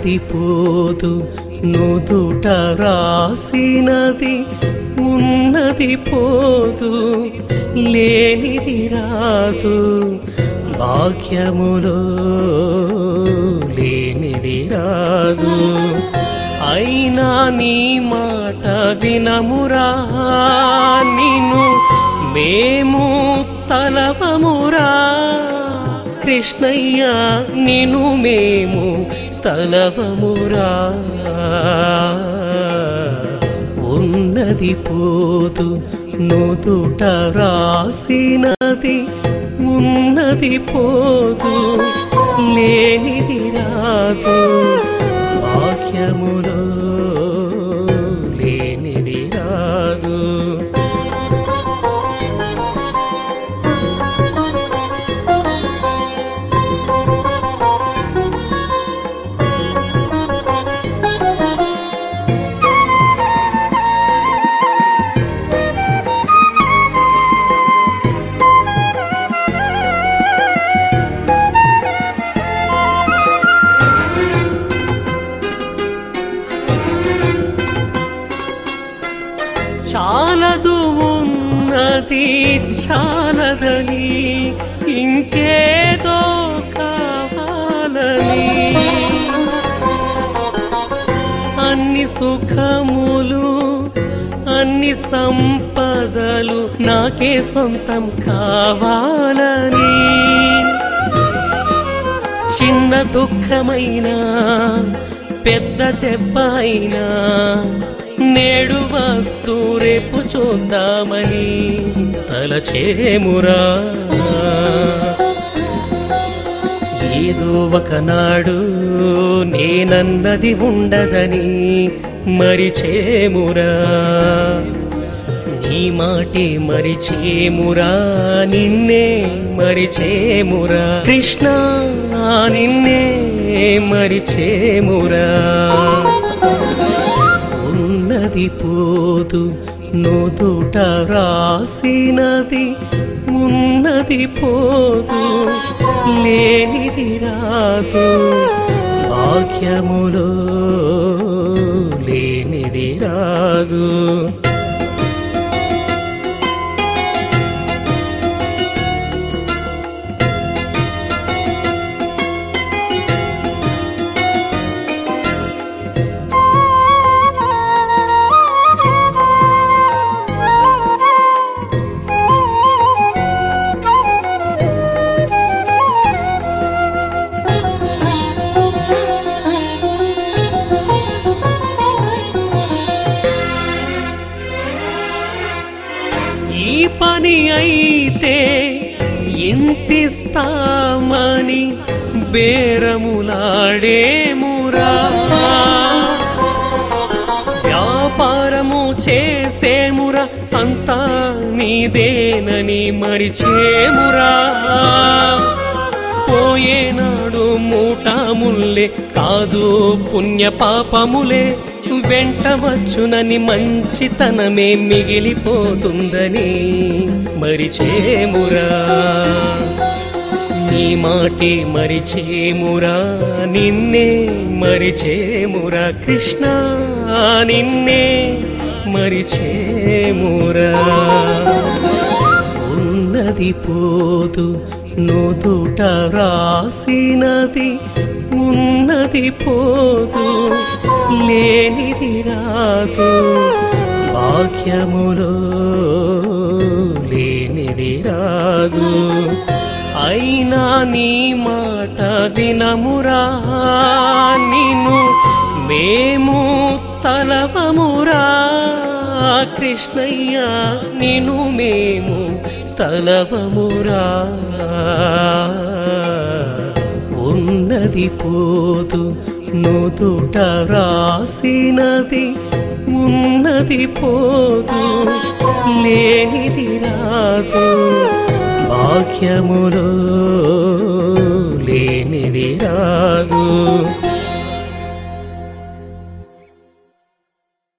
ఉన్నది పోదు నుదుట రాసినది ఉన్నది పోదు లేనిది రాదు భాగ్యములో లేనిది రాదు అయినా నీ మాట వినమురా నిన్ను మేము తలవమురా కృష్ణయ్య నిను మేము తలవమురా ఉన్నది పోదు నుదుట రాసినది ఉన్నది పోదు లేనిది రాదు భాగ్యములో లేనిది రాదు చాలదు ఉన్నది చాలదని ఇంకేదో కావాలని అన్ని సుఖములు అన్ని సంపదలు నాకే సొంతం కావాలని చిన్న దుఃఖమైనా పెద్ద దెబ్బ అయినా నేడు వద్దు రేపు చూద్దామని తలచేమురా ఏదో ఒకనాడు నేనన్నది ఉండదని మరిచేమురా నీ మాటే మరిచేమురా నిన్నే మరిచేమురా కృష్ణ నిన్నే మరిచేమురా ఉన్నది పోదు నుదుట రాసినది ఉన్నది పోదు లేనిది రాదు భాగ్యములో లేనిది రాదు ఈ పని అయితే ఎంతిస్తామని బేరములాడేమురా వ్యాపారము చేసేమురా అంతా నీదేనని మరిచేమురా పోయేనాడు మూటాముల్లే కాదు పుణ్య పాపములే వెంట వచ్చునని మంచితనమే మిగిలిపోతుందని మరిచేమురా నీ మాటే మరిచేమురా నిన్నే మరిచేమురా కృష్ణ నిన్నే మరిచేమురా ఉన్నది పోదు నుదుట రాసినది ఉన్నది పోదు లేనిది రాదు భాగ్యములో లేనిది రాదు అయినా నీ మాట వినమురా నిన్ను మేము తలవమురా కృష్ణయ్య నిన్ను మేము తలవమురా ఉన్నది పోదు నుదుట రాసినది ఉన్నది పోదు లేనిది రాదు భాగ్యములో లేనిది రాదు